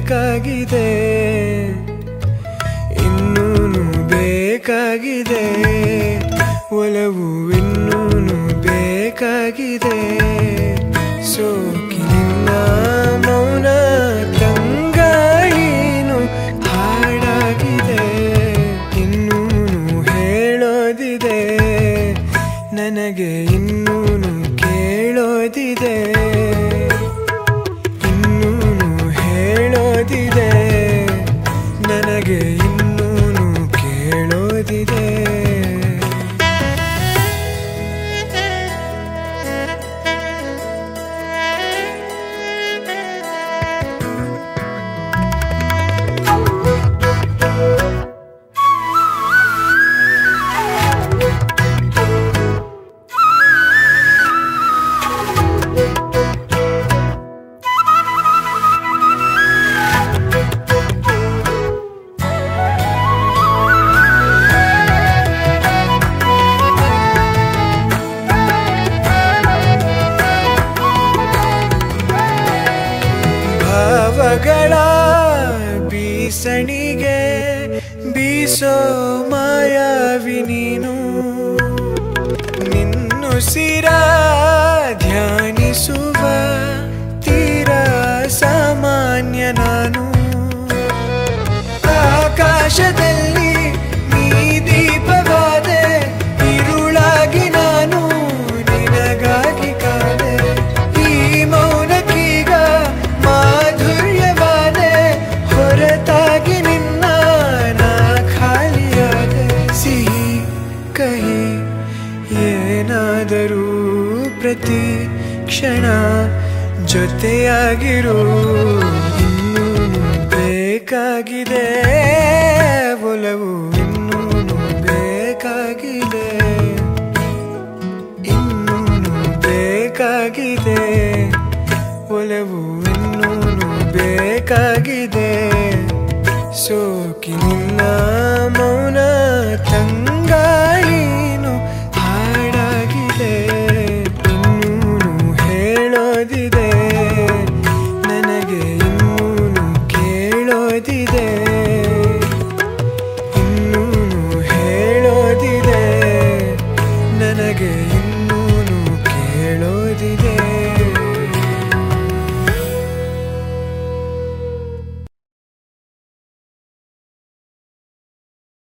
ಬೇಕಾಗಿದೆ ಇನ್ನೂನು ಬೇಕಾಗಿದೆ ಒಲವು ಇನ್ನೂನು ಬೇಕಾಗಿದೆ ಸೋಕಿನಿನ್ನ ಮೌನ ತಂಗಾಳೀನು ಹಾಡಾಗಿದೆ ಇನ್ನೂನು ಹೇಳೋದಿದೆ ನನಗೆ ಇನ್ನೂನು ಕೇಳೋದಿದೆ ಇನ್ನೂನು ಹೇಳೋದಿದೆ ನನಗೆ ಇನ್ನೂನು ಕೇಳೋದಿದೆ ಭಾವಗಳ ಬೀಸಣಿಗೆ ಬೀಸೋ ಮಾಯಾವಿ ನೀನು ನಿನ್ನುಸಿರ ಧ್ಯಾನಿಸುವ ತೀರ ಸಾಮಾನ್ಯ ನಾನು ಆಕಾಶದಲ್ಲಿ ನೀ ದೀಪವಾದೆ ಇರುಳಾಗಿ ನಾನು ನಿನಗಾಗಿ ಕಾದೆ ಈ ಮೌನಕ್ಕೀಗ ಮಾಧುರ್ಯವಾದೆ ಹೊರತಾಗಿ ನಿನ್ನ ನಾ ಖಾಲಿಯಾದೆ ಸಿಹಿ ಕಹಿ ಏನಾದರೂ ಪ್ರತಿ ಕ್ಷಣ ಜೊತೆಯಾಗಿರು ಇನ್ನೂನು ಬೇಕಾಗಿದೆ ಒಲವು ಇನ್ನೂನು ಬೇಕಾಗಿದೆ ಇನ್ನೂನು ಬೇಕಾಗಿದೆ ಒಲವು ಇನ್ನೂನು ಬೇಕಾಗಿದೆ ಸೋಕಿನಿಲ್ಲ ಮೌನ ತಂಗಾಳಿ